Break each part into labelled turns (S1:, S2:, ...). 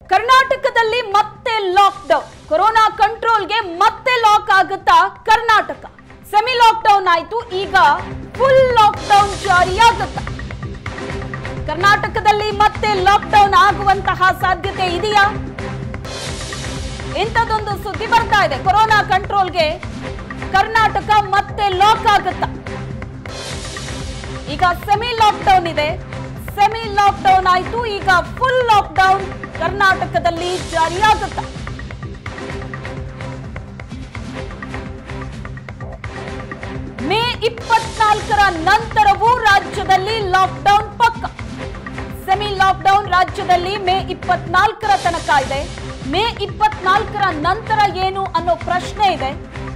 S1: ಕರ್ನಾಟಕದಲ್ಲಿ ಮತ್ತೆ lockdown corona ಕಂಟ್ರೋಲ್ಗೆ ಮತ್ತೆ ಲಾಕ್ ಆಗುತ್ತಾ ಕರ್ನಾಟಕ ಸೆಮಿ ಲಾಕ್ಡೌನ್ ಆಯ್ತು ಈಗ ಫುಲ್ ಲಾಕ್ಡೌನ್ ಜಾರಿಯಾಗುತ್ತಾ ಕರ್ನಾಟಕದಲ್ಲಿ ಮತ್ತೆ ಲಾಕ್ಡೌನ್ ಆಗುವಂತಹ ಸಾಧ್ಯತೆ ಇದೆಯಾ ಇಂಥದ್ದೊಂದು ಸುದ್ದಿ ಬರ್ತಾ ಇದೆ ಕೊರೋನಾ ಕಂಟ್ರೋಲ್ಗೆ ಕರ್ನಾಟಕ ಮತ್ತೆ ಲಾಕ್ ಆಗುತ್ತಾ ಈಗ ಸೆಮಿ ಲಾಕ್ಡೌನ್ ಇದೆ ಸೆಮಿ ಲಾಕ್ಡೌನ್ ಆಯ್ತು ಈಗ ಫುಲ್ ಲಾಕ್ಡೌನ್ ಕರ್ನಾಟಕದಲ್ಲಿ ಜಾರಿಯಾಗುತ್ತಾ ಮೇ ಇಪ್ಪತ್ನಾಲ್ಕರ ನಂತರವೂ ರಾಜ್ಯದಲ್ಲಿ ಲಾಕ್ಡೌನ್ ಪಕ್ಕ ಸೆಮಿ ಲಾಕ್ಡೌನ್ ರಾಜ್ಯದಲ್ಲಿ ಮೇ ಇಪ್ಪತ್ನಾಲ್ಕರ ತನಕ ಇದೆ ಮೇ ಇಪ್ಪತ್ನಾಲ್ಕರ ನಂತರ ಏನು ಅನ್ನೋ ಪ್ರಶ್ನೆ ಇದೆ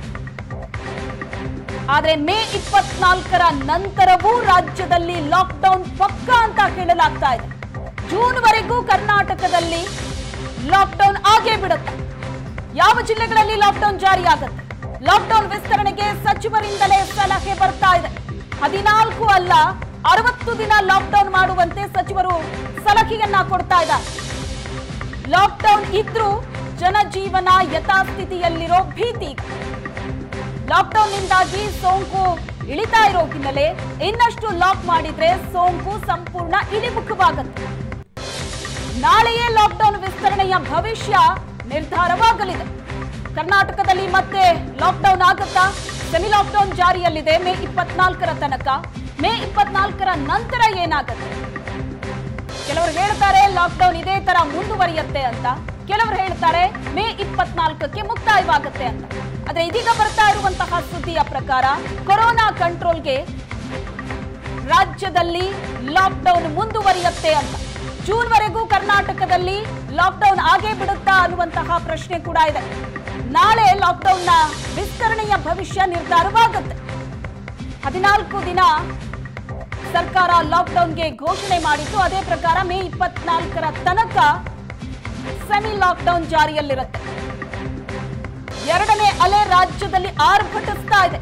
S1: ಆದ್ರೆ ಮೇ ಇಪ್ಪತ್ನಾಲ್ಕರ ನಂತರವೂ ರಾಜ್ಯದಲ್ಲಿ ಲಾಕ್ಡೌನ್ ಪಕ್ಕ ಅಂತ ಹೇಳಲಾಗ್ತಾ ಇದೆ ಜೂನ್ ವರೆಗೂ ಕರ್ನಾಟಕದಲ್ಲಿ ಲಾಕ್ಡೌನ್ ಆಗೇ ಬಿಡುತ್ತೆ ಯಾವ ಜಿಲ್ಲೆಗಳಲ್ಲಿ ಲಾಕ್ಡೌನ್ ಜಾರಿಯಾಗುತ್ತೆ ಲಾಕ್ಡೌನ್ ವಿಸ್ತರಣೆಗೆ ಸಚಿವರಿಂದಲೇ ಸಲಹೆ ಬರ್ತಾ ಇದೆ ಹದಿನಾಲ್ಕು ಅಲ್ಲ ಅರವತ್ತು ದಿನ ಲಾಕ್ಡೌನ್ ಮಾಡುವಂತೆ ಸಚಿವರು ಸಲಹೆಯನ್ನ ಕೊಡ್ತಾ ಇದ್ದಾರೆ ಲಾಕ್ಡೌನ್ ಇದ್ರೂ ಜನಜೀವನ ಯಥಾಸ್ಥಿತಿಯಲ್ಲಿರೋ ಭೀತಿ ಈಗ. ಲಾಕ್ಡೌನ್ನಿಂದಾಗಿ ಸೋಂಕು ಇಳಿತಾ ಇರೋ ಹಿನ್ನೆಲೆ ಇನ್ನಷ್ಟು ಲಾಕ್ ಮಾಡಿದ್ರೆ ಸೋಂಕು ಸಂಪೂರ್ಣ ಇಳಿಮುಖವಾಗುತ್ತೆ ನಾಳೆಯೇ ಲಾಕ್ಡೌನ್ ವಿಸ್ತರಣೆಯ ಭವಿಷ್ಯ ನಿರ್ಧಾರವಾಗಲಿದೆ ಕರ್ನಾಟಕದಲ್ಲಿ ಮತ್ತೆ ಲಾಕ್ಡೌನ್ ಆಗುತ್ತಾ ಸೆಮಿ ಲಾಕ್ಡೌನ್ ಜಾರಿಯಲ್ಲಿದೆ ಮೇ ಇಪ್ಪತ್ನಾಲ್ಕರ ತನಕ ಮೇ ಇಪ್ಪತ್ನಾಲ್ಕರ ನಂತರ ಏನಾಗುತ್ತೆ ಕೆಲವರು ಹೇಳ್ತಾರೆ ಲಾಕ್ಡೌನ್ ಇದೇ ತರ ಮುಂದುವರಿಯುತ್ತೆ ಅಂತ ಕೆಲವರು ಹೇಳ್ತಾರೆ ಮೇ ಇಪ್ಪತ್ನಾಲ್ಕಕ್ಕೆ ಮುಕ್ತಾಯವಾಗುತ್ತೆ ಅಂತ ಆದ್ರೆ ಇದೀಗ ಬರ್ತಾ ಇರುವಂತಹ ಸುದ್ದಿಯ ಪ್ರಕಾರ ಕೊರೋನಾ ಕಂಟ್ರೋಲ್ಗೆ ರಾಜ್ಯದಲ್ಲಿ ಲಾಕ್ಡೌನ್ ಮುಂದುವರಿಯುತ್ತೆ ಅಂತ ಜೂನ್ ವರೆಗೂ ಕರ್ನಾಟಕದಲ್ಲಿ ಲಾಕ್ಡೌನ್ ಆಗೇ ಬಿಡುತ್ತಾ ಅನ್ನುವಂತಹ ಪ್ರಶ್ನೆ ಕೂಡ ಇದೆ ನಾಳೆ ಲಾಕ್ಡೌನ್ನ ವಿಸ್ತರಣೆಯ ಭವಿಷ್ಯ ನಿರ್ಧಾರವಾಗುತ್ತೆ ಹದಿನಾಲ್ಕು ದಿನ ಸರ್ಕಾರ ಲಾಕ್ಡೌನ್ಗೆ ಘೋಷಣೆ ಮಾಡಿತ್ತು ಅದೇ ಪ್ರಕಾರ ಮೇ ಇಪ್ಪತ್ನಾಲ್ಕರ ತನಕ ಸೆಮಿ ಲಾಕ್ಡೌನ್ ಜಾರಿಯಲ್ಲಿರುತ್ತೆ ಎರಡನೇ ಅಲೆ ರಾಜ್ಯದಲ್ಲಿ ಆರ್ಭಟಿಸ್ತಾ ಇದೆ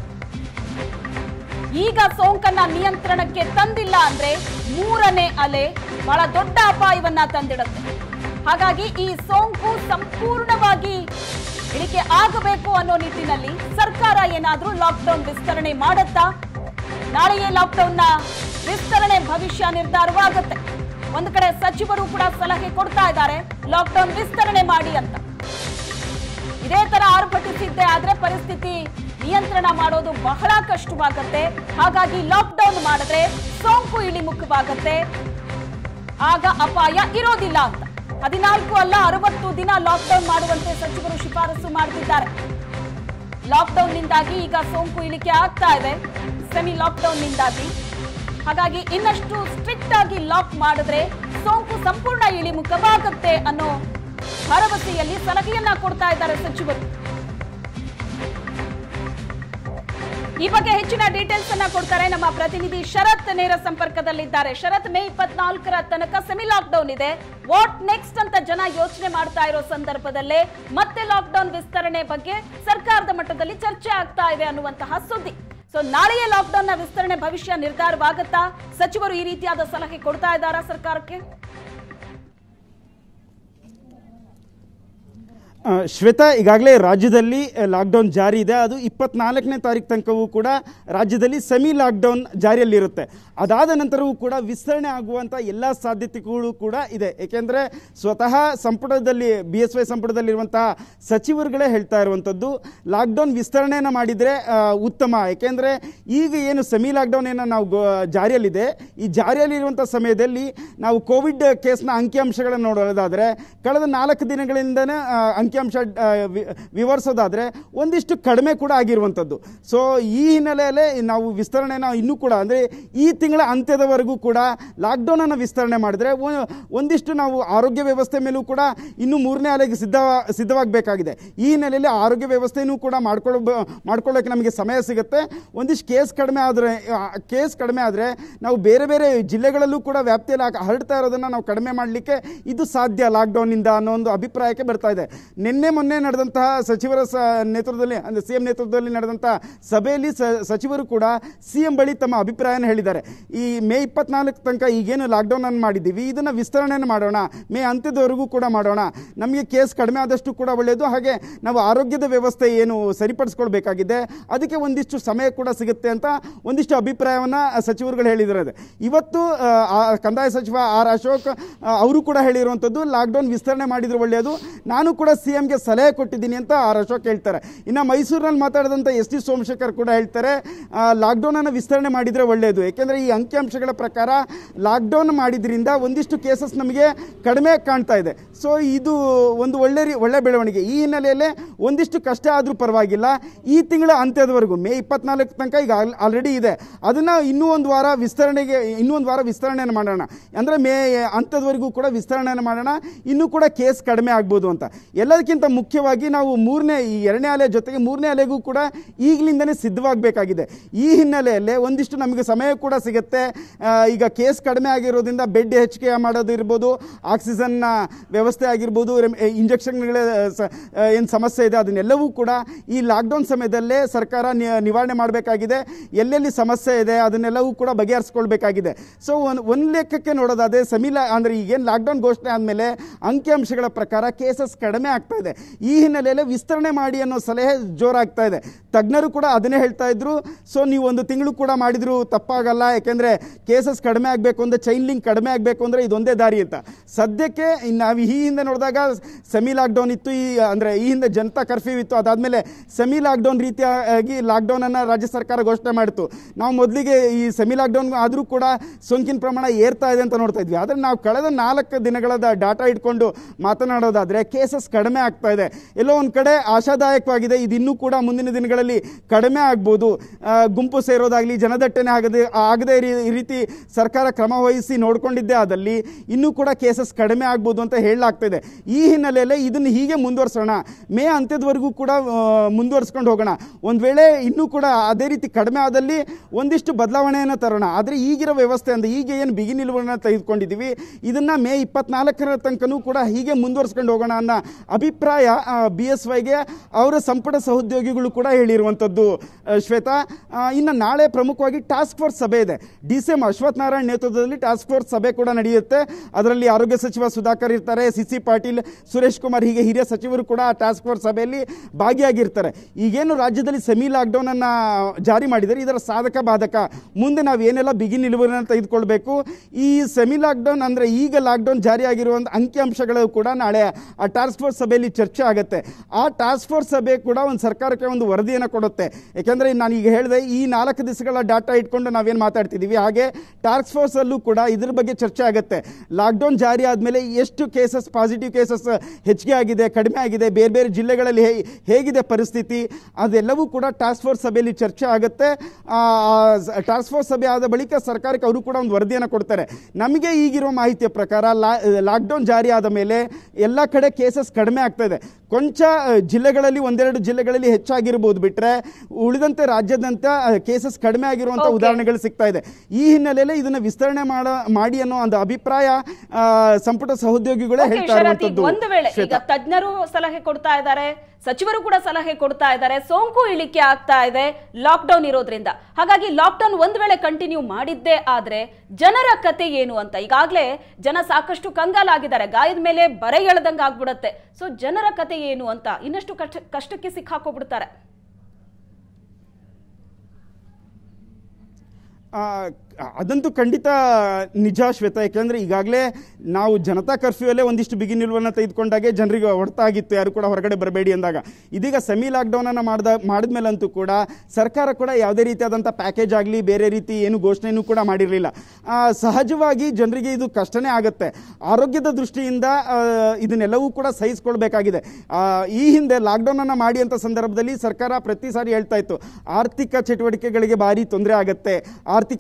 S1: ಈಗ ಸೋಂಕನ್ನ ನಿಯಂತ್ರಣಕ್ಕೆ ತಂದಿಲ್ಲ ಅಂದ್ರೆ ಮೂರನೇ ಅಲೆ ಬಹಳ ದೊಡ್ಡ ಅಪಾಯವನ್ನ ತಂದಿಡುತ್ತೆ ಹಾಗಾಗಿ ಈ ಸೋಂಕು ಸಂಪೂರ್ಣವಾಗಿ ಇಳಿಕೆ ಆಗಬೇಕು ಅನ್ನೋ ನಿಟ್ಟಿನಲ್ಲಿ ಸರ್ಕಾರ ಏನಾದ್ರೂ ಲಾಕ್ಡೌನ್ ವಿಸ್ತರಣೆ ಮಾಡುತ್ತಾ ನಾಳೆಯೇ ಲಾಕ್ಡೌನ್ನ ವಿಸ್ತರಣೆ ಭವಿಷ್ಯ ನಿರ್ಧಾರವಾಗುತ್ತೆ ಒಂದು ಕಡೆ ಸಚಿವರು ಕೂಡ ಸಲಹೆ ಕೊಡ್ತಾ ಇದ್ದಾರೆ ಲಾಕ್ಡೌನ್ ವಿಸ್ತರಣೆ ಮಾಡಿ ಅಂತ ಇದೇ ತರ ಆರ್ಭಟಿಸಿದ್ದೆ ಆದ್ರೆ ಪರಿಸ್ಥಿತಿ ನಿಯಂತ್ರಣ ಮಾಡೋದು ಬಹಳ ಕಷ್ಟವಾಗತ್ತೆ ಹಾಗಾಗಿ ಲಾಕ್ಡೌನ್ ಮಾಡಿದ್ರೆ ಸೋಂಕು ಇಳಿಮುಖವಾಗತ್ತೆ ಆಗ ಅಪಾಯ ಇರೋದಿಲ್ಲ ಅಂತ ಹದಿನಾಲ್ಕು ಅಲ್ಲ ಅರವತ್ತು ದಿನ ಲಾಕ್ಡೌನ್ ಮಾಡುವಂತೆ ಸಚಿವರು ಶಿಫಾರಸು ಮಾಡ್ತಿದ್ದಾರೆ ಲಾಕ್ಡೌನ್ ನಿಂದಾಗಿ ಈಗ ಸೋಂಕು ಇಳಿಕೆ ಆಗ್ತಾ ಇದೆ ಸೆಮಿ ಲಾಕ್ಡೌನ್ ನಿಂದಾಗಿ ಹಾಗಾಗಿ ಇನ್ನಷ್ಟು ಸ್ಟ್ರಿಕ್ಟ್ ಆಗಿ ಲಾಕ್ ಮಾಡಿದ್ರೆ ಸೋಂಕು ಸಂಪೂರ್ಣ ಇಳಿಮುಖವಾಗುತ್ತೆ ಅನ್ನೋ ಭರವಸೆಯಲ್ಲಿ ಸಲಹೆಯನ್ನ ಕೊಡ್ತಾ ಇದ್ದಾರೆ ಸಚಿವರು ಈ ಬಗ್ಗೆ ಹೆಚ್ಚಿನ ಡೀಟೇಲ್ಸ್ ಅನ್ನ ಕೊಡ್ತಾರೆ ನಮ್ಮ ಪ್ರತಿನಿಧಿ ಶರತ್ ನೇರ ಸಂಪರ್ಕದಲ್ಲಿದ್ದಾರೆ ಶರತ್ ಮೇ ಇಪ್ಪತ್ನಾಲ್ಕರ ತನಕ ಸೆಮಿ ಲಾಕ್ಡೌನ್ ಇದೆ ವಾಟ್ ನೆಕ್ಸ್ಟ್ ಅಂತ ಜನ ಯೋಚನೆ ಮಾಡ್ತಾ ಇರೋ ಸಂದರ್ಭದಲ್ಲೇ ಮತ್ತೆ ಲಾಕ್ಡೌನ್ ವಿಸ್ತರಣೆ ಬಗ್ಗೆ ಸರ್ಕಾರದ ಮಟ್ಟದಲ್ಲಿ ಚರ್ಚೆ ಆಗ್ತಾ ಇದೆ ಅನ್ನುವಂತಹ ಸುದ್ದಿ ಸೊ ನಾಳೆಯೇ ಲಾಕ್ಡೌನ್ ನ ವಿಸ್ತರಣೆ ಭವಿಷ್ಯ ನಿರ್ಧಾರವಾಗುತ್ತಾ ಸಚಿವರು ಈ ರೀತಿಯಾದ ಸಲಹೆ ಕೊಡ್ತಾ ಇದ್ದಾರಾ ಸರ್ಕಾರಕ್ಕೆ
S2: ಆ, ಶ್ವೇತಾ ಈಗಾಗಲೇ ರಾಜ್ಯದಲ್ಲಿ ಲಾಕ್ಡೌನ್ ಜಾರಿ ಇದೆ ಅದು ಇಪ್ಪತ್ನಾಲ್ಕನೇ ತಾರೀಕು ತನಕವೂ ಕೂಡ ರಾಜ್ಯದಲ್ಲಿ ಸೆಮಿ ಲಾಕ್ಡೌನ್ ಜಾರಿಯಲ್ಲಿರುತ್ತೆ ಅದಾದ ನಂತರವೂ ಕೂಡ ವಿಸ್ತರಣೆ ಆಗುವಂಥ ಎಲ್ಲ ಸಾಧ್ಯತೆಗಳು ಕೂಡ ಇದೆ ಏಕೆಂದರೆ ಸ್ವತಃ ಸಂಪುಟದಲ್ಲಿ ಬಿ ಎಸ್ ವೈ ಸಂಪುಟದಲ್ಲಿರುವಂತಹ ಸಚಿವರುಗಳೇ ಹೇಳ್ತಾ ಇರುವಂಥದ್ದು ಲಾಕ್ಡೌನ್ ವಿಸ್ತರಣೆಯನ್ನು ಮಾಡಿದರೆ ಆ, ಉತ್ತಮ ಏಕೆಂದರೆ ಈಗ ಏನು ಸೆಮಿ ಲಾಕ್ಡೌನ್ ಏನು ನಾವು ಗೋ- ಜಾರಿಯಲ್ಲಿದೆ ಈ ಜಾರಿಯಲ್ಲಿರುವಂಥ ಸಮಯದಲ್ಲಿ ನಾವು ಕೋವಿಡ್ ಕೇಸ್ನ ಅಂಕಿಅಂಶಗಳನ್ನು ನೋಡೋದಾದರೆ ಕಳೆದ ನಾಲ್ಕು ದಿನಗಳಿಂದನೇ ಆ, ಅಂಕಿಅಂಶ ಆ, ವಿ- ವಿವರಿಸೋದಾದರೆ ಒಂದಿಷ್ಟು ಕಡಿಮೆ ಕೂಡ ಆಗಿರುವಂಥದ್ದು ಸೊ ಈ ಹಿನ್ನೆಲೆಯಲ್ಲೇ ನಾವು ವಿಸ್ತರಣೆನ ಇನ್ನೂ ಕೂಡ ಅಂದರೆ ಈ ತಿಂಗಳ ಅಂತ್ಯದವರೆಗೂ ಕೂಡ ಲಾಕ್ಡೌನನ್ನು ವಿಸ್ತರಣೆ ಮಾಡಿದರೆ ಒ- ಒಂದಿಷ್ಟು ನಾವು ಆರೋಗ್ಯ ವ್ಯವಸ್ಥೆ ಮೇಲೂ ಕೂಡ ಇನ್ನು ಮೂರನೇ ಅಲೆಗೆ ಸಿದ್ಧ ಸಿದ್ಧವಾಗಬೇಕಾಗಿದೆ ಈ ಹಿನ್ನೆಲೆಯಲ್ಲಿ ಆರೋಗ್ಯ ವ್ಯವಸ್ಥೆಯೂ ಕೂಡ ಮಾಡ್ಕೊಳ್ಳೋ ಮಾಡ್ಕೊಳ್ಳೋಕೆ ನಮಗೆ ಸಮಯ ಸಿಗುತ್ತೆ ಒಂದಿಷ್ಟು ಕೇಸ್ ಕಡಿಮೆ ಆದರೆ ಕೇಸ್ ಕಡಿಮೆ ಆದರೆ ನಾವು ಬೇರೆ ಬೇರೆ ಜಿಲ್ಲೆಗಳಲ್ಲೂ ಕೂಡ ವ್ಯಾಪ್ತಿಯಲ್ಲಿ ಹಾಕ- ಹರಡ್ತಾ ಇರೋದನ್ನು ನಾವು ಕಡಿಮೆ ಮಾಡಲಿಕ್ಕೆ ಇದು ಸಾಧ್ಯ ಲಾಕ್ಡೌನ್ನಿಂದ ಅನ್ನೋ ಒಂದು ಅಭಿಪ್ರಾಯಕ್ಕೆ ಬರ್ತಾ ಇದೆ ನಿನ್ನೆ ಮೊನ್ನೆ ನಡೆದಂತಹ ಸಚಿವರ ಸ ನೇತೃತ್ವದಲ್ಲಿ ಅಂದರೆ ಸಿ ಎಂ ನೇತೃತ್ವದಲ್ಲಿ ನಡೆದಂತಹ ಸಭೆಯಲ್ಲಿ ಸ- ಸಚಿವರು ಕೂಡ ಸಿ ಎಂ ಬಳಿ ತಮ್ಮ ಅಭಿಪ್ರಾಯನ ಹೇಳಿದ್ದಾರೆ ಈ ಮೇ ಇಪ್ಪತ್ನಾಲ್ಕು ತನಕ ಈಗೇನು ಲಾಕ್ಡೌನ್ ಅನ್ನು ಮಾಡಿದ್ದೀವಿ ಇದನ್ನು ವಿಸ್ತರಣೆಯನ್ನು ಮಾಡೋಣ ಮೇ ಅಂತ್ಯದವರೆಗೂ ಕೂಡ ಮಾಡೋಣ ನಮಗೆ ಕೇಸ್ ಕಡಿಮೆ ಆದಷ್ಟು ಕೂಡ ಒಳ್ಳೆಯದು ಹಾಗೆ ನಾವು ಆರೋಗ್ಯದ ವ್ಯವಸ್ಥೆ ಏನು ಸರಿಪಡಿಸ್ಕೊಳ್ಬೇಕಾಗಿದೆ ಅದಕ್ಕೆ ಒಂದಿಷ್ಟು ಸಮಯ ಕೂಡ ಸಿಗುತ್ತೆ ಅಂತ ಒಂದಿಷ್ಟು ಅಭಿಪ್ರಾಯವನ್ನು ಸಚಿವರುಗಳು ಹೇಳಿದ್ದಾರೆ ಇವತ್ತು ಆ, ಆ ಕಂದಾಯ ಸಚಿವ ಆರ್ ಅಶೋಕ್ ಆ, ಅವರು ಕೂಡ ಹೇಳಿರುವಂಥದ್ದು ಲಾಕ್ಡೌನ್ ವಿಸ್ತರಣೆ ಮಾಡಿದ್ರೆ ಒಳ್ಳೆಯದು ನಾನು ಕೂಡ ಸಿ ಎಂಗೆ ಸಲಹೆ ಕೊಟ್ಟಿದ್ದೀನಿ ಅಂತ ಆರ್ ಅಶೋಕ್ ಹೇಳ್ತಾರೆ ಇನ್ನು ಮೈಸೂರಿನಲ್ಲಿ ಮಾತಾಡಿದಂಥ ಎಸ್ ಟಿ ಸೋಮಶೇಖರ್ ಕೂಡ ಹೇಳ್ತಾರೆ ಲಾಕ್ಡೌನನ್ನು ವಿಸ್ತರಣೆ ಮಾಡಿದರೆ ಒಳ್ಳೆಯದು ಯಾಕೆಂದರೆ ಈ ಅಂಕಿಅಂಶಗಳ ಪ್ರಕಾರ ಲಾಕ್ಡೌನ್ ಮಾಡಿದ್ರಿಂದ ಒಂದಿಷ್ಟು ಕೇಸಸ್ ನಮಗೆ ಕಡಿಮೆ ಕಾಣ್ತಾ ಇದೆ ಸೊ ಇದು ಒಂದು ಒಳ್ಳೆ ರೀ ಒಳ್ಳೆ ಬೆಳವಣಿಗೆ ಈ ಹಿನ್ನೆಲೆಯಲ್ಲೇ ಒಂದಿಷ್ಟು ಕಷ್ಟ ಆದರೂ ಪರವಾಗಿಲ್ಲ ಈ ತಿಂಗಳ ಅಂತ್ಯದವರೆಗೂ ಮೇ ಇಪ್ಪತ್ನಾಲ್ಕು ತನಕ ಈಗ ಆಲ್ರೆಡಿ ಇದೆ ಅದನ್ನು ಇನ್ನೂ ಒಂದು ವಾರ ವಿಸ್ತರಣೆಗೆ ಇನ್ನೂ ಒಂದು ವಾರ ವಿಸ್ತರಣೆಯನ್ನು ಮಾಡೋಣ ಅಂದರೆ ಮೇ ಅಂತ್ಯದವರೆಗೂ ಕೂಡ ವಿಸ್ತರಣೆಯನ್ನು ಮಾಡೋಣ ಇನ್ನೂ ಕೂಡ ಕೇಸ್ ಕಡಿಮೆ ಆಗ್ಬೋದು ಅಂತ ಎಲ್ಲದಕ್ಕಿಂತ ಮುಖ್ಯವಾಗಿ ನಾವು ಮೂರನೇ ಈ ಎರಡನೇ ಅಲೆ ಜೊತೆಗೆ ಮೂರನೇ ಅಲೆಗೂ ಕೂಡ ಈಗಲಿಂದನೇ ಸಿದ್ಧವಾಗಬೇಕಾಗಿದೆ ಈ ಹಿನ್ನೆಲೆಯಲ್ಲಿ ಒಂದಿಷ್ಟು ನಮಗೆ ಸಮಯ ಕೂಡ ಸಿಗುತ್ತೆ ಆ, ಈಗ ಕೇಸ್ ಕಡಿಮೆ ಆಗಿರೋದ್ರಿಂದ ಬೆಡ್ ಹೆಚ್ಚಿಗೆ ಮಾಡೋದು ಇರ್ಬೋದು ಆಕ್ಸಿಜನ್ನ ವ್ಯವಸ್ಥೆ ಆಗಿರ್ಬೋದು ಇಂಜೆಕ್ಷನ್ಗಳ ಏನು ಸಮಸ್ಯೆ ಇದೆ ಅದನ್ನೆಲ್ಲವೂ ಕೂಡ ಈ ಲಾಕ್ಡೌನ್ ಸಮಯದಲ್ಲೇ ಸರ್ಕಾರ ನಿ- ನಿವಾರಣೆ ಮಾಡಬೇಕಾಗಿದೆ ಎಲ್ಲೆಲ್ಲಿ ಸಮಸ್ಯೆ ಇದೆ ಅದನ್ನೆಲ್ಲವೂ ಕೂಡ ಬಗೆಹರಿಸ್ಕೊಳ್ಬೇಕಾಗಿದೆ ಸೊ ಒಂದು ಒಂದು ಲೆಕ್ಕಕ್ಕೆ ನೋಡೋದಾದ್ರೆ ಸೆಮಿಲಾ ಅಂದರೆ ಈಗೇನು ಲಾಕ್ಡೌನ್ ಘೋಷಣೆ ಆದಮೇಲೆ ಅಂಕಿಅಂಶಗಳ ಪ್ರಕಾರ ಕೇಸಸ್ ಕಡಿಮೆ ಆಗ್ತಾ ಇದೆ ಈ ಹಿನ್ನೆಲೆಯಲ್ಲಿ ವಿಸ್ತರಣೆ ಮಾಡಿ ಅನ್ನೋ ಸಲಹೆ ಜೋರಾಗ್ತಾ ಇದೆ ತಜ್ಞರು ಕೂಡ ಅದನ್ನೇ ಹೇಳ್ತಾ ಇದ್ರು ಸೊ ನೀವು ಒಂದು ತಿಂಗಳು ಕೂಡ ಮಾಡಿದ್ರು ತಪ್ಪಾಗಲ್ಲ ಯಾಕೆಂದರೆ ಕೇಸಸ್ ಕಡಿಮೆ ಆಗಬೇಕು ಅಂದರೆ ಚೈನ್ ಲಿಂಕ್ ಕಡಿಮೆ ಆಗಬೇಕು ಅಂದರೆ ಇದೊಂದೇ ದಾರಿ ಅಂತ ಸದ್ಯಕ್ಕೆ ಇನ್ನು ನಾವು ಈ ಹಿಂದೆ ನೋಡಿದಾಗ ಸೆಮಿ ಲಾಕ್ಡೌನ್ ಇತ್ತು ಈ ಅಂದರೆ ಈ ಹಿಂದೆ ಜನತಾ ಕರ್ಫ್ಯೂ ಇತ್ತು ಅದಾದಮೇಲೆ ಸೆಮಿ ಲಾಕ್ಡೌನ್ ರೀತಿಯಾಗಿ ಲಾಕ್ಡೌನನ್ನು ರಾಜ್ಯ ಸರ್ಕಾರ ಘೋಷಣೆ ಮಾಡಿತು ನಾವು ಮೊದಲಿಗೆ ಈ ಸೆಮಿ ಲಾಕ್ಡೌನ್ ಆದರೂ ಕೂಡ ಸೋಂಕಿನ ಪ್ರಮಾಣ ಏರ್ತಾ ಇದೆ ಅಂತ ನೋಡ್ತಾ ಇದ್ವಿ ಆದರೆ ನಾವು ಕಳೆದ ನಾಲ್ಕು ದಿನಗಳ ಡಾಟಾ ಇಟ್ಕೊಂಡು ಮಾತನಾಡೋದಾದರೆ ಕೇಸಸ್ ಕಡಿಮೆ ಆಗ್ತಾ ಇದೆ ಎಲ್ಲೋ ಒಂದು ಕಡೆ ಆಶಾದಾಯಕವಾಗಿದೆ ಇದು ಇನ್ನೂ ಕೂಡ ಮುಂದಿನ ದಿನಗಳಲ್ಲಿ ಕಡಿಮೆ ಆಗ್ಬೋದು ಆ, ಗುಂಪು ಸೇರೋದಾಗಲಿ ಜನದಟ್ಟಣೆ ಆಗದೆ ಆಗದೆ ಈ ರೀತಿ ಸರ್ಕಾರ ಕ್ರಮ ವಹಿಸಿ ನೋಡ್ಕೊಂಡಿದ್ದೇ ಆದಲ್ಲಿ ಇನ್ನೂ ಕೂಡ ಕೇಸಸ್ ಕಡಿಮೆ ಆಗ್ಬೋದು ಅಂತ ಹೇಳಲಾಗ್ತಿದೆ ಈ ಹಿನ್ನೆಲೆಯಲ್ಲಿ ಇದನ್ನು ಹೀಗೆ ಮುಂದುವರ್ಸೋಣ ಮೇ ಅಂತ್ಯದವರೆಗೂ ಕೂಡ ಆ, ಮುಂದುವರ್ಸ್ಕೊಂಡು ಹೋಗೋಣ ಒಂದು ವೇಳೆ ಇನ್ನೂ ಕೂಡ ಅದೇ ರೀತಿ ಕಡಿಮೆ ಆದಲ್ಲಿ ಒಂದಿಷ್ಟು ಬದಲಾವಣೆಯನ್ನು ತರೋಣ ಆದರೆ ಈಗಿರೋ ವ್ಯವಸ್ಥೆ ಅಂದರೆ ಈಗ ಏನು ಬಿಗಿ ನಿಲುವನ್ನು ತೆಗೆದುಕೊಂಡಿದ್ದೀವಿ ಇದನ್ನು ಮೇ ಇಪ್ಪತ್ನಾಲ್ಕರ ತನಕನೂ ಕೂಡ ಹೀಗೆ ಮುಂದುವರ್ಸ್ಕೊಂಡು ಹೋಗೋಣ ಅನ್ನೋ ಅಭಿಪ್ರಾಯ ಬಿ ಎಸ್ ವೈಗೆ ಅವರ ಸಂಪುಟ ಸಹೋದ್ಯೋಗಿಗಳು ಕೂಡ ಹೇಳಿರುವಂಥದ್ದು ಆ, ಶ್ವೇತಾ ಆ, ಇನ್ನು ನಾಳೆ ಪ್ರಮುಖವಾಗಿ ಟಾಸ್ಕ್ ಫೋರ್ಸ್ ಸಭೆ ಇದೆ D C M Ashwath Narayan ನೇತೃತ್ವದಲ್ಲಿ ಟಾಸ್ಕ್ ಫೋರ್ಸ್ ಸಭೆ ಕೂಡ ನಡೆಯುತ್ತೆ ಅದರಲ್ಲಿ ಆರೋಗ್ಯ ಸಚಿವ ಸುಧಾಕರ್ ಇರ್ತಾರೆ ಸಿ ಸಿ ಪಾಟೀಲ್ ಸುರೇಶ್ ಕುಮಾರ್ ಹೀಗೆ ಹಿರಿಯ ಸಚಿವರು ಕೂಡ ಆ ಟಾಸ್ಕ್ ಫೋರ್ಸ್ ಸಭೆಯಲ್ಲಿ ಭಾಗಿಯಾಗಿರ್ತಾರೆ ಈಗೇನು ರಾಜ್ಯದಲ್ಲಿ ಸೆಮಿ ಲಾಕ್ಡೌನ್ ಅನ್ನ ಜಾರಿ ಮಾಡಿದರೆ ಇದರ ಸಾಧಕ ಬಾಧಕ ಮುಂದೆ ನಾವು ಏನೆಲ್ಲ ಬಿಗಿ ನಿಲುವನ್ನು ತೆಗೆದುಕೊಳ್ಬೇಕು ಈ ಸೆಮಿ ಲಾಕ್ಡೌನ್ ಅಂದರೆ ಈಗ ಲಾಕ್ಡೌನ್ ಜಾರಿಯಾಗಿರುವಂಥ ಅಂಕಿಅಂಶಗಳು ಕೂಡ ನಾಳೆ ಆ ಟಾಸ್ಕ್ ಫೋರ್ಸ್ ಸಭೆಯಲ್ಲಿ ಚರ್ಚೆ ಆಗುತ್ತೆ ಆ ಟಾಸ್ಕ್ ಫೋರ್ಸ್ ಸಭೆ ಕೂಡ ಒಂದು ಸರ್ಕಾರಕ್ಕೆ ಒಂದು ವರದಿಯನ್ನು ಕೊಡುತ್ತೆ ಯಾಕೆಂದರೆ ನಾನು ಈಗ ಹೇಳಿದೆ ಈ ನಾಲ್ಕು ದಿವಸಗಳ ಡಾಟಾ ಇಟ್ಕೊಂಡು ನಾವೇನು ಮಾತಾಡ್ತಿದ್ದೀವಿ ಹಾಗೆ ಟಾಸ್ಕ್ ಫೋರ್ಸಲ್ಲೂ ಕೂಡ ಇದ್ರ ಬಗ್ಗೆ ಚರ್ಚೆ ಆಗುತ್ತೆ ಲಾಕ್ಡೌನ್ ಜಾರಿ ಆದಮೇಲೆ ಎಷ್ಟು ಕೇಸಸ್ ಪಾಸಿಟಿವ್ ಕೇಸಸ್ ಹೆಚ್ಚಿಗೆ ಆಗಿದೆ ಕಡಿಮೆ ಆಗಿದೆ ಬೇರೆ ಬೇರೆ ಜಿಲ್ಲೆಗಳಲ್ಲಿ ಹೇ- ಹೇಗಿದೆ ಪರಿಸ್ಥಿತಿ ಅದೆಲ್ಲವೂ ಕೂಡ ಟಾಸ್ಕ್ ಫೋರ್ಸ್ ಸಭೆಯಲ್ಲಿ ಚರ್ಚೆ ಆಗುತ್ತೆ ಟಾಸ್ಕ್ ಫೋರ್ಸ್ ಸಭೆ ಆದ ಬಳಿಕ ಸರ್ಕಾರಕ್ಕೆ ಅವರು ಕೂಡ ಒಂದು ವರದಿಯನ್ನು ಕೊಡ್ತಾರೆ ನಮಗೆ ಈಗಿರೋ ಮಾಹಿತಿಯ ಪ್ರಕಾರ ಲಾ- ಲಾಕ್ಡೌನ್ ಜಾರಿ ಆದ ಮೇಲೆ ಎಲ್ಲ ಕಡೆ ಕೇಸಸ್ ಕಡಿಮೆ ಆಗ್ತಾ ಇದೆ ಕೊಂಚ ಆ, ಜಿಲ್ಲೆಗಳಲ್ಲಿ ಒಂದೆರಡು ಜಿಲ್ಲೆಗಳಲ್ಲಿ ಹೆಚ್ಚಾಗಿರ್ಬೋದು ಬಿಟ್ರೆ ಉಳಿದಂತೆ ರಾಜ್ಯದಂತ ಕೇಸಸ್ ಕಡಿಮೆ ಆಗಿರುವಂಥ
S1: Okay.
S2: ಉದಾಹರಣೆಗಳು ಸಿಗ್ತಾ ಇದೆ ಈ ಹಿನ್ನೆಲೆಯಲ್ಲಿ ಇದನ್ನ ವಿಸ್ತರಣೆ ಮಾಡ ಮಾಡಿ ಅನ್ನೋ ಒಂದು ಅಭಿಪ್ರಾಯ ಆ, ಸಂಪುಟ ಸಹೋದ್ಯೋಗಿಗಳೇ
S1: ಓಕೆ,
S2: ಹೇಳ್ತಾ
S1: ಶರತ್, ಈಗ
S2: ಇರುವಂತದ್ದು
S1: ಒಂದು ವೇಳೆ ಈಗ
S2: ಶ್ವೇತಾ.
S1: ತಜ್ಞರು ಸಲಹೆ ಕೊಡ್ತಾ ಇದ್ದಾರೆ ಸಚಿವರು ಕೂಡ ಸಲಹೆ ಕೊಡ್ತಾ ಇದ್ದಾರೆ ಸೋಂಕು ಇಳಿಕೆ ಆಗ್ತಾ ಇದೆ ಲಾಕ್ಡೌನ್ ಇರೋದ್ರಿಂದ ಹಾಗಾಗಿ ಲಾಕ್ಡೌನ್ ಒಂದ್ ವೇಳೆ ಕಂಟಿನ್ಯೂ ಮಾಡಿದ್ದೇ ಆದ್ರೆ ಜನರ ಕತೆ ಏನು ಅಂತ ಈಗಾಗಲೇ ಜನ ಸಾಕಷ್ಟು ಕಂಗಾಲಾಗಿದ್ದಾರೆ ಗಾಯದ ಮೇಲೆ ಬರೆ ಎಳ್ದಂಗೆ ಆಗ್ಬಿಡತ್ತೆ ಸೊ ಜನರ ಕತೆ ಏನು ಅಂತ ಇನ್ನಷ್ಟು ಕಷ್ಟ ಕಷ್ಟಕ್ಕೆ ಸಿಕ್ಕಾಕೋಬಿಡ್ತಾರೆ
S2: ಆ, ಅದಂತೂ ಖಂಡಿತ ನಿಜ ಶ್ವೇತ ಯಾಕೆಂದ್ರೆ ಈಗಾಗಲೇ ನಾವು ಜನತಾ ಕರ್ಫ್ಯೂಯಲ್ಲೇ ಒಂದಿಷ್ಟು ಬಿಗಿ ನಿಲುವನ್ನು ತೆಗೆದುಕೊಂಡಾಗೆ ಜನರಿಗೆ ಹೊಡೆತ ಆಗಿತ್ತು ಯಾರು ಕೂಡ ಹೊರಗಡೆ ಬರಬೇಡಿ ಅಂದಾಗ ಇದೀಗ ಸೆಮಿ ಲಾಕ್ಡೌನನ್ನು ಮಾಡ್ದ ಮಾಡಿದ್ಮೇಲಂತೂ ಕೂಡ ಸರ್ಕಾರ ಕೂಡ ಯಾವುದೇ ರೀತಿಯಾದಂಥ ಪ್ಯಾಕೇಜ್ ಆಗಲಿ ಬೇರೆ ರೀತಿ ಏನು ಘೋಷಣೆಯೂ ಕೂಡ ಮಾಡಿರಲಿಲ್ಲ ಸಹಜವಾಗಿ ಜನರಿಗೆ ಇದು ಕಷ್ಟನೇ ಆಗುತ್ತೆ ಆರೋಗ್ಯದ ದೃಷ್ಟಿಯಿಂದ ಆ, ಇದನ್ನೆಲ್ಲವೂ ಕೂಡ ಸಹಿಸ್ಕೊಳ್ಬೇಕಾಗಿದೆ ಆ, ಈ ಹಿಂದೆ ಲಾಕ್ಡೌನನ್ನು ಮಾಡಿ ಅಂತ ಸಂದರ್ಭದಲ್ಲಿ ಸರ್ಕಾರ ಪ್ರತಿ ಸಾರಿ ಹೇಳ್ತಾ ಇತ್ತು ಆರ್ಥಿಕ ಚಟುವಟಿಕೆಗಳಿಗೆ ಭಾರಿ ತೊಂದರೆ ಆಗುತ್ತೆ ಆರ್ಥಿಕವಾಗಿ ನಾವು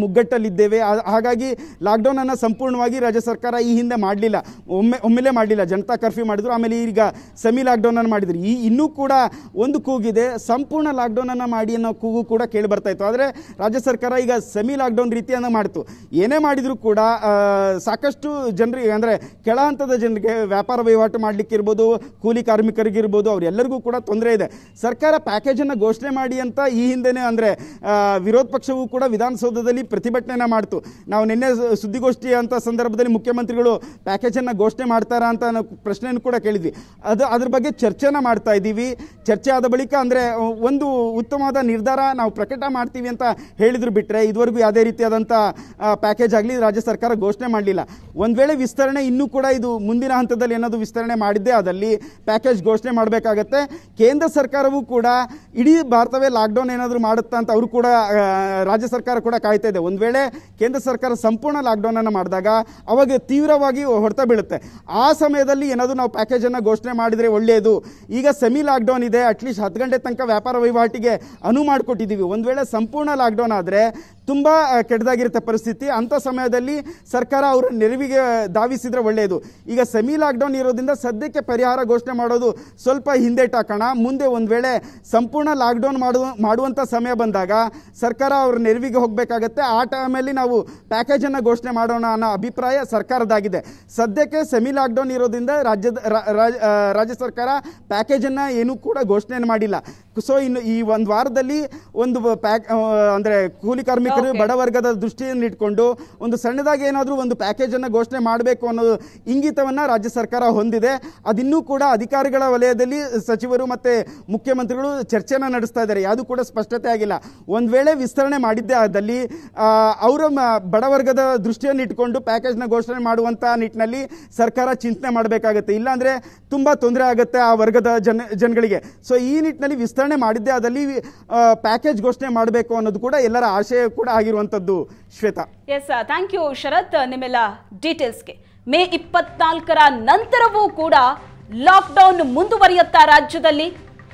S2: ಮುಗ್ಗಟ್ಟಲ್ಲಿದ್ದೇವೆ ಆ- ಹಾಗಾಗಿ ಲಾಕ್ಡೌನ್ ಅನ್ನು ಸಂಪೂರ್ಣವಾಗಿ ರಾಜ್ಯ ಸರ್ಕಾರ ಈ ಹಿಂದೆ ಮಾಡಲಿಲ್ಲ ಒಮ್ಮೆ ಒಮ್ಮೆಲೇ ಮಾಡಲಿಲ್ಲ ಜನತಾ ಕರ್ಫ್ಯೂ ಮಾಡಿದ್ರು ಆಮೇಲೆ ಈಗ ಸೆಮಿ ಲಾಕ್ಡೌನ್ ಅನ್ನು ಮಾಡಿದ್ರು ಈ ಇನ್ನೂ ಕೂಡ ಒಂದು ಕೂಗಿದೆ ಸಂಪೂರ್ಣ ಲಾಕ್ಡೌನ್ ಅನ್ನು ಮಾಡಿ ಅನ್ನೋ ಕೂಗು ಕೂಡ ಕೇಳಿ ಬರ್ತಾ ಇತ್ತು ಆದರೆ ರಾಜ್ಯ ಸರ್ಕಾರ ಈಗ ಸೆಮಿ ಲಾಕ್ಡೌನ್ ರೀತಿಯನ್ನು ಮಾಡಿತು ಏನೇ ಮಾಡಿದ್ರು ಕೂಡ ಆ, ಸಾಕಷ್ಟು ಜನರಿಗೆ ಅಂದರೆ ಕೆಳ ಹಂತದ ಜನರಿಗೆ ವ್ಯಾಪಾರ ವಹಿವಾಟು ಮಾಡಲಿಕ್ಕೆ ಇರ್ಬೋದು ಕೂಲಿ ಕಾರ್ಮಿಕರಿಗಿರ್ಬೋದು ಅವರೆಲ್ಲರಿಗೂ ಕೂಡ ತೊಂದರೆ ಇದೆ ಸರ್ಕಾರ ಪ್ಯಾಕೇಜನ್ನು ಘೋಷಣೆ ಮಾಡಿ ಅಂತ ಈ ಹಿಂದೆನೇ ಅಂದರೆ ವಿರೋಧ ಪಕ್ಷವು ಕೂಡ ವಿಧಾನಸೌಧದಲ್ಲಿ ಪ್ರತಿಭಟನೆನ ಮಾಡ್ತು ನಾವು ನಿನ್ನೆ ಸ- ಸುದ್ದಿಗೋಷ್ಠಿ ಅಂತ ಸಂದರ್ಭದಲ್ಲಿ ಮುಖ್ಯಮಂತ್ರಿಗಳು ಪ್ಯಾಕೇಜನ್ನು ಘೋಷಣೆ ಮಾಡ್ತಾರಾ ಅಂತ ನಾವು ಪ್ರಶ್ನೆಯನ್ನು ಕೂಡ ಕೇಳಿದ್ವಿ ಅದು ಅದ್ರ ಬಗ್ಗೆ ಚರ್ಚೆನ ಮಾಡ್ತಾ ಇದ್ದೀವಿ ಚರ್ಚೆ ಆದ ಬಳಿಕ ಅಂದರೆ ಒಂದು ಉತ್ತಮವಾದ ನಿರ್ಧಾರ ನಾವು ಪ್ರಕಟ ಮಾಡ್ತೀವಿ ಅಂತ ಹೇಳಿದ್ರು ಬಿಟ್ಟರೆ ಇದುವರೆಗೂ ಯಾವುದೇ ರೀತಿಯಾದಂಥ ಪ್ಯಾಕೇಜ್ ಆಗಲಿ ರಾಜ್ಯ ಸರ್ಕಾರ ಘೋಷಣೆ ಮಾಡಲಿಲ್ಲ ಒಂದು ವೇಳೆ ವಿಸ್ತರಣೆ ಇನ್ನೂ ಕೂಡ ಇದು ಮುಂದಿನ ಹಂತದಲ್ಲಿ ಏನಾದರೂ ವಿಸ್ತರಣೆ ಮಾಡಿದ್ದೇ ಆದಲ್ಲಿ ಪ್ಯಾಕೇಜ್ ಘೋಷಣೆ ಮಾಡಬೇಕಾಗತ್ತೆ ಕೇಂದ್ರ ಸರ್ಕಾರವೂ ಕೂಡ ಇಡೀ ಭಾರತವೇ ಲಾಕ್ಡೌನ್ ಏನಾದರೂ ಮಾಡುತ್ತಾ ಅಂತ ಅವರು ಕೂಡ ಆ, ರಾಜ್ಯ ಸರ್ಕಾರ ಕೂಡ ಕಾಯ್ತಾ ಇದೆ ಒಂದು ವೇಳೆ ಕೇಂದ್ರ ಸರ್ಕಾರ ಸಂಪೂರ್ಣ ಲಾಕ್ಡೌನನ್ನು ಮಾಡಿದಾಗ ಅವಾಗ ತೀವ್ರವಾಗಿ ಹೊಡೆತ ಬೀಳುತ್ತೆ ಆ ಸಮಯದಲ್ಲಿ ಏನಾದರೂ ನಾವು ಪ್ಯಾಕೇಜನ್ನು ಘೋಷಣೆ ಮಾಡಿದರೆ ಒಳ್ಳೆಯದು ಈಗ ಸೆಮಿ ಲಾಕ್ಡೌನ್ ಇದೆ ಅಟ್ಲೀಸ್ಟ್ ಹತ್ತು ಗಂಟೆ ತನಕ ವ್ಯಾಪಾರ ವಹಿವಾಟಿಗೆ ಅನುವು ಮಾಡಿಕೊಟ್ಟಿದ್ದೀವಿ ಒಂದು ವೇಳೆ ಸಂಪೂರ್ಣ ಲಾಕ್ಡೌನ್ ಆದರೆ ತುಂಬ ಆ, ಕೆಟ್ಟದಾಗಿರುತ್ತೆ ಪರಿಸ್ಥಿತಿ ಅಂಥ ಸಮಯದಲ್ಲಿ ಸರ್ಕಾರ ಅವರ ನೆರವಿಗೆ ಧಾವಿಸಿದ್ರೆ ಒಳ್ಳೆಯದು ಈಗ ಸೆಮಿ ಲಾಕ್ಡೌನ್ ಇರೋದ್ರಿಂದ ಸದ್ಯಕ್ಕೆ ಪರಿಹಾರ ಘೋಷಣೆ ಮಾಡೋದು ಸ್ವಲ್ಪ ಹಿಂದೇಟಾಕೋಣ ಮುಂದೆ ಒಂದು ವೇಳೆ ಸಂಪೂರ್ಣ ಲಾಕ್ಡೌನ್ ಮಾಡುವ ಮಾಡುವಂಥ ಸಮಯ ಬಂದಾಗ ಸರ್ಕಾರ ಅವ್ರ ನೆರವಿಗೆ ಹೋಗಬೇಕಾಗತ್ತೆ ಆ ಟೈಮಲ್ಲಿ ನಾವು ಪ್ಯಾಕೇಜನ್ನು ಘೋಷಣೆ ಮಾಡೋಣ ಅನ್ನೋ ಅಭಿಪ್ರಾಯ ಸರ್ಕಾರದಾಗಿದೆ ಸದ್ಯಕ್ಕೆ ಸೆಮಿ ಲಾಕ್ಡೌನ್ ಇರೋದ್ರಿಂದ ರಾಜ್ಯದ ರಾ- ರಾಜ್- ಆ, ರಾಜ್ಯ ಸರ್ಕಾರ ಪ್ಯಾಕೇಜನ್ನು ಏನೂ ಕೂಡ ಘೋಷಣೆ ಮಾಡಿಲ್ಲ ಸೊ ಇನ್ನು ಈ ಒಂದು ವಾರದಲ್ಲಿ ಒಂದು ಪ್ಯಾಕ್ ಅಂದರೆ ಕೂಲಿ ಕಾರ್ಮಿಕರು
S1: Okay.
S2: ಬಡವರ್ಗದ ದೃಷ್ಟಿಯನ್ನು ಇಟ್ಕೊಂಡು ಒಂದು ಸಣ್ಣದಾಗಿ ಏನಾದರೂ ಒಂದು ಪ್ಯಾಕೇಜನ್ನು ಘೋಷಣೆ ಮಾಡಬೇಕು ಅನ್ನೋದು ಇಂಗಿತವನ್ನು ರಾಜ್ಯ ಸರ್ಕಾರ ಹೊಂದಿದೆ ಅದಿನ್ನೂ ಕೂಡ ಅಧಿಕಾರಿಗಳ ವಲಯದಲ್ಲಿ ಸಚಿವರು ಮತ್ತು ಮುಖ್ಯಮಂತ್ರಿಗಳು ಚರ್ಚೆನ ನಡೆಸ್ತಾ ಇದ್ದಾರೆ ಯಾವುದು ಕೂಡ ಸ್ಪಷ್ಟತೆ ಆಗಿಲ್ಲ ಒಂದು ವೇಳೆ ವಿಸ್ತರಣೆ ಮಾಡಿದ್ದೇ ಆದಲ್ಲಿ ಆ, ಅವರ ಮ- ಬಡವರ್ಗದ ದೃಷ್ಟಿಯನ್ನು ಇಟ್ಕೊಂಡು ಪ್ಯಾಕೇಜ್ನ ಘೋಷಣೆ ಮಾಡುವಂಥ ನಿಟ್ಟಿನಲ್ಲಿ ಸರ್ಕಾರ ಚಿಂತನೆ ಮಾಡಬೇಕಾಗತ್ತೆ ಇಲ್ಲಾಂದರೆ ತುಂಬ ತೊಂದರೆ ಆಗುತ್ತೆ ಆ ವರ್ಗದ ಜನ ಜನಗಳಿಗೆ ಸೊ ಈ ನಿಟ್ಟಿನಲ್ಲಿ ವಿಸ್ತರಣೆ ಮಾಡಿದ್ದೇ ಆದಲ್ಲಿ ಪ್ಯಾಕೇಜ್ ಘೋಷಣೆ ಮಾಡಬೇಕು ಅನ್ನೋದು ಕೂಡ ಎಲ್ಲರ ಆಶಯ ಕೂಡ ಆಗಿರುವಂಥದ್ದು Shwetha
S1: yes thank you Sharath ನಿಮ್ಮೆಲ್ಲ ಡೀಟೇಲ್ಸ್ಗೆ ಮೇ ಇಪ್ಪತ್ನಾಲ್ಕರ ನಂತರವೂ ಕೂಡ ಲಾಕ್ಡೌನ್ ಮುಂದುವರಿಯುತ್ತಾ ರಾಜ್ಯದಲ್ಲಿ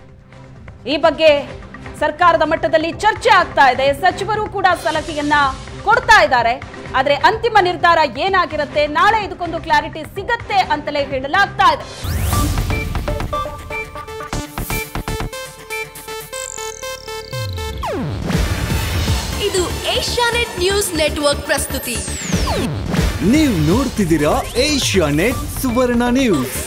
S1: ಈ ಬಗ್ಗೆ ಸರ್ಕಾರದ ಮಟ್ಟದಲ್ಲಿ ಚರ್ಚೆ ಆಗ್ತಾ ಇದೆ ಸಚಿವರು ಕೂಡ ಸಲಹೆಯನ್ನ ಕೊಡ್ತಾ ಇದ್ದಾರೆ ಆದ್ರೆ ಅಂತಿಮ ನಿರ್ಧಾರ ಏನಾಗಿರುತ್ತೆ ನಾಳೆ ಇದಕ್ಕೊಂದು ಕ್ಲಾರಿಟಿ ಸಿಗತ್ತೆ ಅಂತಲೇ ಹೇಳಲಾಗ್ತಾ ಇದೆ
S3: ಇದು ಏಷ್ಯಾನೆಟ್ ನ್ಯೂಸ್ ನೆಟ್ವರ್ಕ್ ಪ್ರಸ್ತುತಿ
S4: ನೀವು ನೋಡ್ತಿದ್ದೀರಾ ಏಷ್ಯಾ ನೆಟ್ ಸುವರ್ಣ ನ್ಯೂಸ್